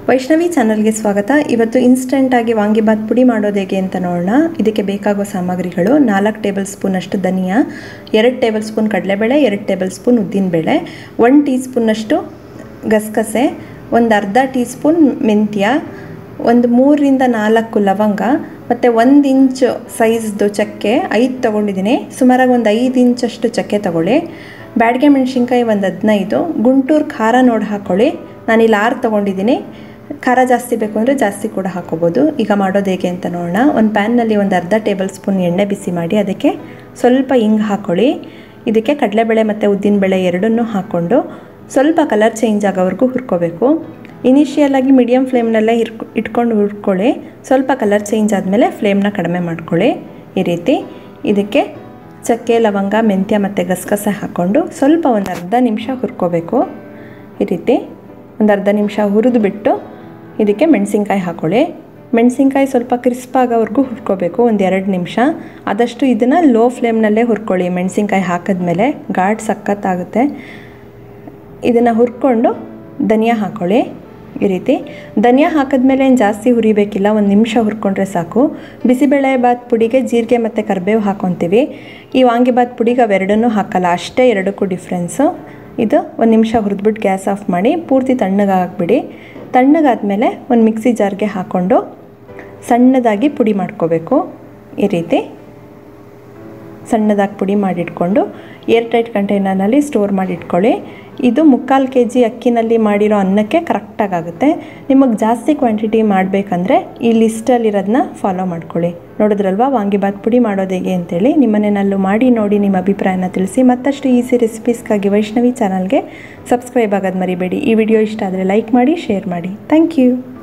ವೈಷ್ಣವಿ ಚಾನಲ್ಗೆ ಸ್ವಾಗತ ಇವತ್ತು ಇನ್ಸ್ಟೆಂಟಾಗಿ ವಾಂಗಿಬಾತ್ ಪುಡಿ ಮಾಡೋದು ಹೇಗೆ ಅಂತ ನೋಡೋಣ ಇದಕ್ಕೆ ಬೇಕಾಗುವ ಸಾಮಗ್ರಿಗಳು ನಾಲ್ಕು ಟೇಬಲ್ ಸ್ಪೂನಷ್ಟು ಧನಿಯಾ ಎರಡು ಟೇಬಲ್ ಸ್ಪೂನ್ ಕಡಲೆಬೇಳೆ ಎರಡು ಟೇಬಲ್ ಸ್ಪೂನ್ ಉದ್ದಿನಬೇಳೆ ಒನ್ ಟೀ ಸ್ಪೂನಷ್ಟು ಗಸಗಸೆ ಒಂದು ಅರ್ಧ ಟೀ ಸ್ಪೂನ್ ಮೆಂತ್ಯ ಒಂದು ಮೂರರಿಂದ ನಾಲ್ಕು ಲವಂಗ ಮತ್ತು ಒಂದು ಇಂಚು ಸೈಜ್ದು ಚಕ್ಕೆ ಐದು ತೊಗೊಂಡಿದ್ದೀನಿ ಸುಮಾರಾಗಿ ಒಂದು ಐದು ಇಂಚಷ್ಟು ಚಕ್ಕೆ ತೊಗೊಳ್ಳಿ ಬ್ಯಾಡಿಗೆ ಮೆಣಸಿನ್ಕಾಯಿ ಒಂದು ಹದಿನೈದು ಗುಂಟೂರು ಖಾರ ನೋಡಿ ಹಾಕ್ಕೊಳ್ಳಿ ನಾನಿಲ್ಲಿ ಆರು ತೊಗೊಂಡಿದ್ದೀನಿ ಖಾರ ಜಾಸ್ತಿ ಬೇಕು ಅಂದರೆ ಜಾಸ್ತಿ ಕೂಡ ಹಾಕೋಬೋದು ಈಗ ಮಾಡೋದು ಹೇಗೆ ಅಂತ ನೋಡೋಣ ಒಂದು ಪ್ಯಾನ್ನಲ್ಲಿ ಒಂದು ಅರ್ಧ ಟೇಬಲ್ ಸ್ಪೂನ್ ಎಣ್ಣೆ ಬಿಸಿ ಮಾಡಿ ಅದಕ್ಕೆ ಸ್ವಲ್ಪ ಹಿಂಗೆ ಹಾಕ್ಕೊಳ್ಳಿ ಇದಕ್ಕೆ ಕಡಲೆಬೇಳೆ ಮತ್ತು ಉದ್ದಿನಬೇಳೆ ಎರಡನ್ನೂ ಹಾಕ್ಕೊಂಡು ಸ್ವಲ್ಪ ಕಲರ್ ಚೇಂಜ್ ಆಗೋವರೆಗೂ ಹುರ್ಕೋಬೇಕು ಇನಿಷಿಯಲಾಗಿ ಮೀಡಿಯಮ್ ಫ್ಲೇಮ್ನಲ್ಲೇ ಇರ್ಕ್ ಇಟ್ಕೊಂಡು ಹುರ್ಕೊಳ್ಳಿ ಸ್ವಲ್ಪ ಕಲರ್ ಚೇಂಜ್ ಆದಮೇಲೆ ಫ್ಲೇಮ್ನ ಕಡಿಮೆ ಮಾಡ್ಕೊಳ್ಳಿ ಈ ರೀತಿ ಇದಕ್ಕೆ ಚಕ್ಕೆ ಲವಂಗ ಮೆಂತ್ಯ ಮತ್ತು ಗಸಗಸೆ ಹಾಕ್ಕೊಂಡು ಸ್ವಲ್ಪ ಒಂದು ಅರ್ಧ ನಿಮಿಷ ಹುರ್ಕೋಬೇಕು ಈ ರೀತಿ ಒಂದು ಅರ್ಧ ನಿಮಿಷ ಹುರಿದು ಬಿಟ್ಟು ಇದಕ್ಕೆ ಮೆಣಸಿನ್ಕಾಯಿ ಹಾಕ್ಕೊಳ್ಳಿ ಮೆಣಸಿನ್ಕಾಯಿ ಸ್ವಲ್ಪ ಕ್ರಿಸ್ಪ್ ಆಗೋವರೆಗೂ ಹುರ್ಕೋಬೇಕು ಒಂದು ಎರಡು ನಿಮಿಷ ಆದಷ್ಟು ಇದನ್ನು ಲೋ ಫ್ಲೇಮ್ನಲ್ಲೇ ಹುರ್ಕೊಳ್ಳಿ ಮೆಣಸಿನ್ಕಾಯಿ ಹಾಕಿದ್ಮೇಲೆ ಘಾಟ್ ಸಖತ್ತಾಗುತ್ತೆ ಇದನ್ನು ಹುರ್ಕೊಂಡು ಧನಿಯಾ ಹಾಕ್ಕೊಳ್ಳಿ ಈ ರೀತಿ ಧನಿಯಾ ಹಾಕಿದ್ಮೇಲೆ ಏನು ಜಾಸ್ತಿ ಹುರಿಬೇಕಿಲ್ಲ ಒಂದು ನಿಮಿಷ ಹುರ್ಕೊಂಡ್ರೆ ಸಾಕು ಬಿಸಿಬೇಳೆ ಬಾತ್ ಪುಡಿಗೆ ಜೀರಿಗೆ ಮತ್ತು ಕರಿಬೇವು ಹಾಕ್ಕೊತೀವಿ ಈ ವಾಂಗಿಬಾತ್ ಪುಡಿಗೆ ಅವೆರಡನ್ನೂ ಹಾಕಲ್ಲ ಅಷ್ಟೇ ಎರಡಕ್ಕೂ ಡಿಫ್ರೆನ್ಸು ಇದು ಒಂದು ನಿಮಿಷ ಹುರಿದ್ಬಿಟ್ಟು ಗ್ಯಾಸ್ ಆಫ್ ಮಾಡಿ ಪೂರ್ತಿ ತಣ್ಣಗೆ ಹಾಕ್ಬಿಡಿ ತಣ್ಣಗಾದ್ಮೇಲೆ ಒಂದು ಮಿಕ್ಸಿ ಜಾರ್ಗೆ ಹಾಕ್ಕೊಂಡು ಸಣ್ಣದಾಗಿ ಪುಡಿ ಮಾಡ್ಕೋಬೇಕು ಈ ರೀತಿ ಸಣ್ಣದಾಗಿ ಪುಡಿ ಮಾಡಿಟ್ಕೊಂಡು ಏರ್ ಟೈಟ್ ಕಂಟೈನರ್ನಲ್ಲಿ ಸ್ಟೋರ್ ಮಾಡಿಟ್ಕೊಳ್ಳಿ ಇದು ಮುಕ್ಕಾಲು ಕೆ ಜಿ ಅಕ್ಕಿನಲ್ಲಿ ಮಾಡಿರೋ ಅನ್ನಕ್ಕೆ ಕರೆಕ್ಟಾಗಿ ಆಗುತ್ತೆ ನಿಮಗೆ ಜಾಸ್ತಿ ಕ್ವಾಂಟಿಟಿ ಮಾಡಬೇಕಂದ್ರೆ ಈ ಲಿಸ್ಟಲ್ಲಿರೋದನ್ನ ಫಾಲೋ ಮಾಡ್ಕೊಳ್ಳಿ ನೋಡಿದ್ರಲ್ವಾ ವಾಂಗಿಬಾತ್ ಪುಡಿ ಮಾಡೋದು ಹೇಗೆ ಅಂತೇಳಿ ನಿಮ್ಮನೆಯಲ್ಲೂ ಮಾಡಿ ನೋಡಿ ನಿಮ್ಮ ಅಭಿಪ್ರಾಯನ ತಿಳಿಸಿ ಮತ್ತಷ್ಟು ಈಸಿ ರೆಸಿಪೀಸ್ಗಾಗಿ ವೈಷ್ಣವಿ ಚಾನಲ್ಗೆ ಸಬ್ಸ್ಕ್ರೈಬ್ ಆಗೋದು ಮರಿಬೇಡಿ ಈ ವಿಡಿಯೋ ಇಷ್ಟ ಆದರೆ ಲೈಕ್ ಮಾಡಿ ಶೇರ್ ಮಾಡಿ ಥ್ಯಾಂಕ್ ಯು